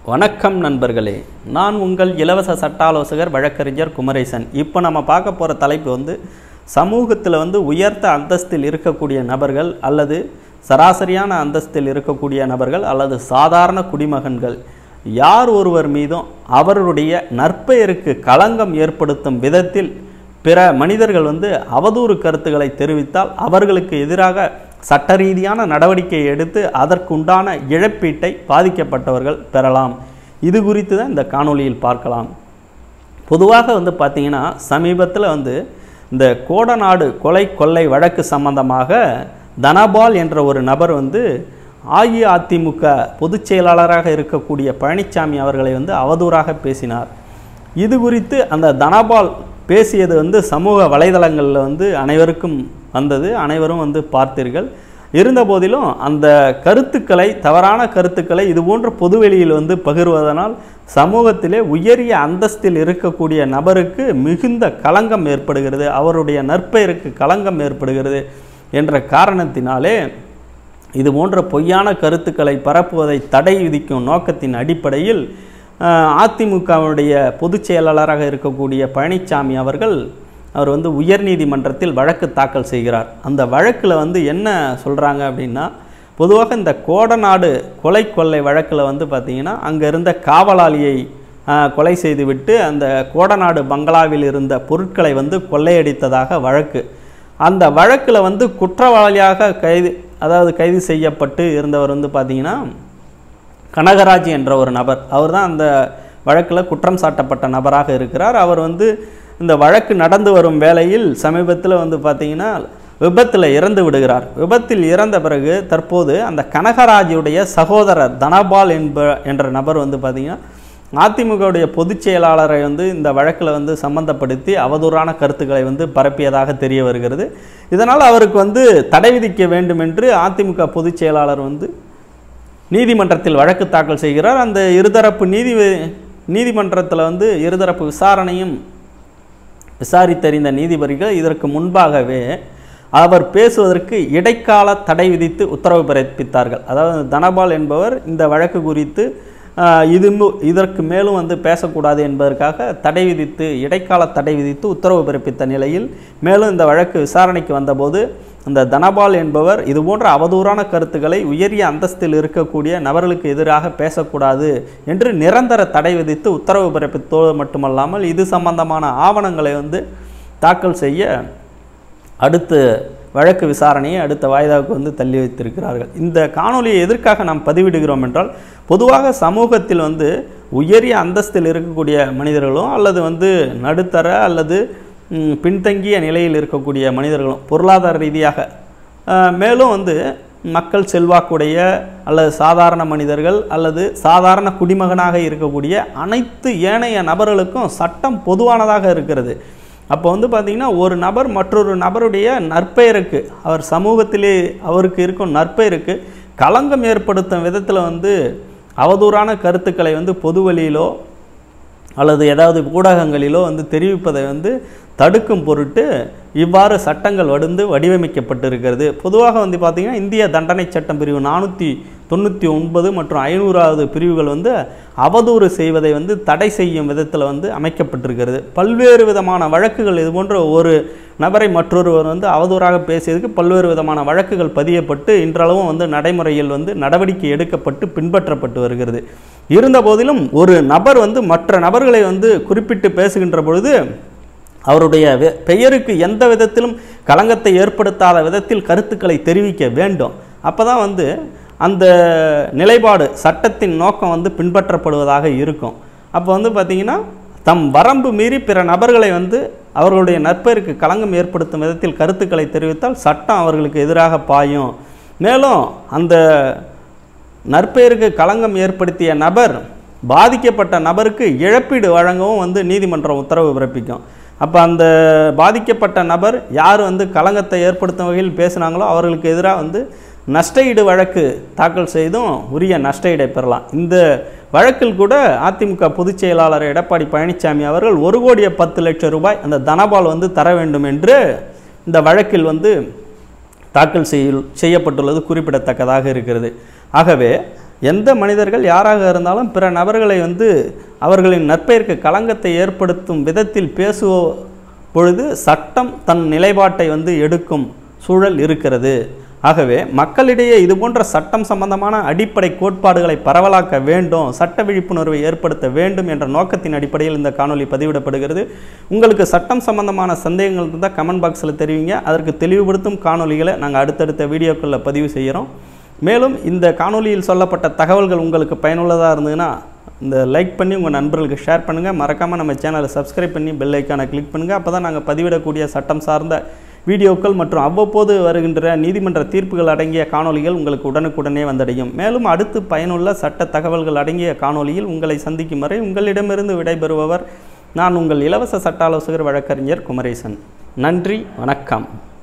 வணக்கம் நண்பர்களே நான் உங்கள் இலவச சட்ட ஆலோசகர் வழக்கறிஞர் குமரேசன் இப்போ நம்ம பார்க்க போகிற தலைப்பு வந்து சமூகத்தில் வந்து உயர்ந்த அந்தஸ்தில் இருக்கக்கூடிய நபர்கள் அல்லது சராசரியான அந்தஸ்தில் இருக்கக்கூடிய நபர்கள் அல்லது சாதாரண குடிமகன்கள் யார் ஒருவர் மீதும் அவருடைய நற்பெயருக்கு களங்கம் ஏற்படுத்தும் விதத்தில் பிற மனிதர்கள் வந்து அவதூறு கருத்துக்களை தெரிவித்தால் அவர்களுக்கு எதிராக சட்ட ரீதியான நடவடிக்கை எடுத்து அதற்குண்டான இழப்பீட்டை பாதிக்கப்பட்டவர்கள் பெறலாம் இது குறித்து தான் இந்த காணொளியில் பார்க்கலாம் பொதுவாக வந்து பார்த்தீங்கன்னா சமீபத்தில் வந்து இந்த கோடநாடு கொலை கொள்ளை வழக்கு சம்பந்தமாக தனபால் என்ற ஒரு நபர் வந்து அஇஅதிமுக பொதுச் செயலாளராக இருக்கக்கூடிய பழனிசாமி அவர்களை வந்து அவதூறாக பேசினார் இது குறித்து அந்த தனபால் பேசியது வந்து சமூக வலைதளங்களில் வந்து அனைவருக்கும் வந்தது அனைவரும் வந்து பார்த்தீர்கள் இருந்த போதிலும் அந்த கருத்துக்களை தவறான கருத்துக்களை இதுபோன்ற பொதுவெளியில் வந்து பகிர்வதனால் சமூகத்திலே உயரிய அந்தஸ்தில் இருக்கக்கூடிய நபருக்கு மிகுந்த களங்கம் ஏற்படுகிறது அவருடைய நற்பெயருக்கு களங்கம் ஏற்படுகிறது என்ற காரணத்தினாலே இது போன்ற பொய்யான கருத்துக்களை பரப்புவதை தடை விதிக்கும் நோக்கத்தின் அடிப்படையில் அதிமுகவுடைய பொதுச் செயலாளராக இருக்கக்கூடிய பழனிசாமி அவர்கள் அவர் வந்து உயர்நீதிமன்றத்தில் வழக்கு தாக்கல் செய்கிறார் அந்த வழக்கில் வந்து என்ன சொல்கிறாங்க அப்படின்னா பொதுவாக இந்த கோடநாடு கொலை கொள்ளை வழக்கில் வந்து பார்த்திங்கன்னா அங்கே இருந்த காவலாளியை கொலை செய்துவிட்டு அந்த கோடநாடு பங்களாவில் இருந்த பொருட்களை வந்து கொள்ளையடித்ததாக வழக்கு அந்த வழக்கில் வந்து குற்றவாளியாக கைது அதாவது கைது செய்யப்பட்டு இருந்தவர் வந்து பார்த்திங்கன்னா கனகராஜ் என்ற ஒரு நபர் அவர் தான் அந்த வழக்கில் குற்றம் சாட்டப்பட்ட நபராக இருக்கிறார் அவர் வந்து இந்த வழக்கு நடந்து வரும் வேளையில் சமீபத்தில் வந்து பார்த்திங்கன்னா விபத்தில் இறந்து விடுகிறார் விபத்தில் இறந்த பிறகு தற்போது அந்த கனகராஜுடைய சகோதரர் தனபால் என்ப என்ற நபர் வந்து பார்த்திங்கன்னா அதிமுகவுடைய பொதுச் செயலாளரை வந்து இந்த வழக்கில் வந்து சம்பந்தப்படுத்தி அவதூறான கருத்துக்களை வந்து பரப்பியதாக தெரிய வருகிறது இதனால் அவருக்கு வந்து தடை விதிக்க வேண்டும் என்று அதிமுக பொதுச் செயலாளர் வந்து நீதிமன்றத்தில் வழக்கு தாக்கல் செய்கிறார் அந்த இருதரப்பு நீதி நீதிமன்றத்தில் வந்து இருதரப்பு விசாரணையும் விசாரித்தறிந்த நீதிபதிகள் இதற்கு முன்பாகவே அவர் பேசுவதற்கு இடைக்கால தடை விதித்து உத்தரவு பிறப்பித்தார்கள் அதாவது தனபால் என்பவர் இந்த வழக்கு குறித்து இது இதற்கு மேலும் வந்து பேசக்கூடாது என்பதற்காக தடை விதித்து இடைக்கால தடை விதித்து உத்தரவு பிறப்பித்த நிலையில் மேலும் இந்த வழக்கு விசாரணைக்கு வந்தபோது இந்த தனபால் என்பவர் இதுபோன்ற அவதூறான கருத்துக்களை உயரிய அந்தஸ்தில் இருக்கக்கூடிய நபர்களுக்கு எதிராக பேசக்கூடாது என்று நிரந்தர தடை விதித்து உத்தரவு பிறப்பித்தோடு மட்டுமல்லாமல் இது சம்பந்தமான ஆவணங்களை வந்து தாக்கல் செய்ய அடுத்து வழக்கு விசாரணையை அடுத்த வாய்தாவுக்கு வந்து தள்ளி வைத்திருக்கிறார்கள் இந்த காணொலியை எதற்காக நாம் பதிவிடுகிறோம் என்றால் பொதுவாக சமூகத்தில் வந்து உயரிய அந்தஸ்தில் இருக்கக்கூடிய மனிதர்களும் அல்லது வந்து நடுத்தர அல்லது பின்தங்கிய நிலையில் இருக்கக்கூடிய மனிதர்களும் பொருளாதார ரீதியாக மேலும் வந்து மக்கள் செல்வாக்குடைய அல்லது சாதாரண மனிதர்கள் அல்லது சாதாரண குடிமகனாக இருக்கக்கூடிய அனைத்து ஏனைய நபர்களுக்கும் சட்டம் பொதுவானதாக இருக்கிறது அப்போ வந்து பார்த்திங்கன்னா ஒரு நபர் மற்றொரு நபருடைய நற்பெயருக்கு அவர் சமூகத்திலே அவருக்கு இருக்கும் நற்பெயருக்கு களங்கம் ஏற்படுத்தும் விதத்தில் வந்து அவதூறான கருத்துக்களை வந்து பொதுவெளியிலோ அல்லது ஏதாவது ஊடகங்களிலோ வந்து தெரிவிப்பதை வந்து தடுக்கும் பொருட்டு இவ்வாறு சட்டங்கள் வடிந்து வடிவமைக்கப்பட்டிருக்கிறது பொதுவாக வந்து பார்த்திங்கன்னா இந்திய தண்டனை சட்டம் பிரிவு நானூற்றி தொண்ணூற்றி ஒன்பது மற்றும் ஐநூறாவது பிரிவுகள் வந்து அவதூறு செய்வதை வந்து தடை செய்யும் விதத்தில் வந்து அமைக்கப்பட்டிருக்கிறது பல்வேறு விதமான வழக்குகள் இது போன்ற ஒரு நபரை மற்றொருவர் வந்து அவதூறாக பேசியதுக்கு பல்வேறு விதமான வழக்குகள் பதியப்பட்டு இன்றளவும் வந்து நடைமுறையில் வந்து நடவடிக்கை எடுக்கப்பட்டு பின்பற்றப்பட்டு வருகிறது இருந்த போதிலும் ஒரு நபர் வந்து மற்ற நபர்களை வந்து குறிப்பிட்டு பேசுகின்ற பொழுது அவருடைய பெயருக்கு எந்த விதத்திலும் களங்கத்தை ஏற்படுத்தாத விதத்தில் கருத்துக்களை தெரிவிக்க வேண்டும் அப்போ தான் வந்து அந்த நிலைப்பாடு சட்டத்தின் நோக்கம் வந்து பின்பற்றப்படுவதாக இருக்கும் அப்போ வந்து பார்த்திங்கன்னா தம் வரம்பு மீறி பிற நபர்களை வந்து அவர்களுடைய நற்பெயருக்கு களங்கம் ஏற்படுத்தும் விதத்தில் கருத்துக்களை தெரிவித்தால் சட்டம் அவர்களுக்கு எதிராக பாயும் மேலும் அந்த நற்பெயருக்கு களங்கம் ஏற்படுத்திய நபர் பாதிக்கப்பட்ட நபருக்கு இழப்பீடு வழங்கவும் வந்து நீதிமன்றம் உத்தரவு பிறப்பிக்கும் அப்போ அந்த பாதிக்கப்பட்ட நபர் யார் வந்து களங்கத்தை ஏற்படுத்தும் வகையில் பேசுனாங்களோ அவர்களுக்கு எதிராக வந்து நஷ்டஈடு வழக்கு தாக்கல் செய்தும் உரிய நஷ்டஈடை பெறலாம் இந்த வழக்கில் கூட அதிமுக பொதுச் செயலாளர் எடப்பாடி பழனிசாமி அவர்கள் ஒரு கோடியே பத்து லட்சம் ரூபாய் அந்த தனபால் வந்து தர வேண்டும் என்று இந்த வழக்கில் வந்து தாக்கல் செய்ய செய்யப்பட்டுள்ளது குறிப்பிடத்தக்கதாக இருக்கிறது ஆகவே எந்த மனிதர்கள் யாராக இருந்தாலும் பிற நபர்களை வந்து அவர்களின் நற்பெயருக்கு களங்கத்தை ஏற்படுத்தும் விதத்தில் பேசுவ பொழுது சட்டம் தன் நிலைப்பாட்டை வந்து எடுக்கும் சூழல் இருக்கிறது ஆகவே மக்களிடையே இது போன்ற சட்டம் சம்பந்தமான அடிப்படை கோட்பாடுகளை பரவலாக்க வேண்டும் சட்ட விழிப்புணர்வை ஏற்படுத்த வேண்டும் என்ற நோக்கத்தின் அடிப்படையில் இந்த காணொளி பதிவிடப்படுகிறது உங்களுக்கு சட்டம் சம்பந்தமான சந்தேகங்கள் இருந்தால் கமெண்ட் பாக்ஸில் தெரிவிங்க அதற்கு தெளிவுபடுத்தும் காணொளிகளை நாங்கள் அடுத்தடுத்த வீடியோக்களில் பதிவு செய்கிறோம் மேலும் இந்த காணொளியில் சொல்லப்பட்ட தகவல்கள் உங்களுக்கு பயனுள்ளதாக இருந்ததுன்னா இந்த லைக் பண்ணி உங்கள் நண்பர்களுக்கு ஷேர் பண்ணுங்கள் மறக்காமல் நம்ம சேனலை சப்ஸ்கிரைப் பண்ணி பெல் ஐக்கானை கிளிக் பண்ணுங்கள் அப்போ தான் நாங்கள் பதிவிடக்கூடிய சட்டம் சார்ந்த வீடியோக்கள் மற்றும் அவ்வப்போது வருகின்ற நீதிமன்ற தீர்ப்புகள் அடங்கிய காணொளிகள் உங்களுக்கு உடனுக்குடனே வந்தடையும் மேலும் அடுத்து பயனுள்ள சட்ட தகவல்கள் அடங்கிய காணொளியில் உங்களை சந்திக்கும் வரை உங்களிடமிருந்து விடைபெறுபவர் நான் உங்கள் இலவச சட்ட ஆலோசகர் வழக்கறிஞர் குமரேசன் நன்றி வணக்கம்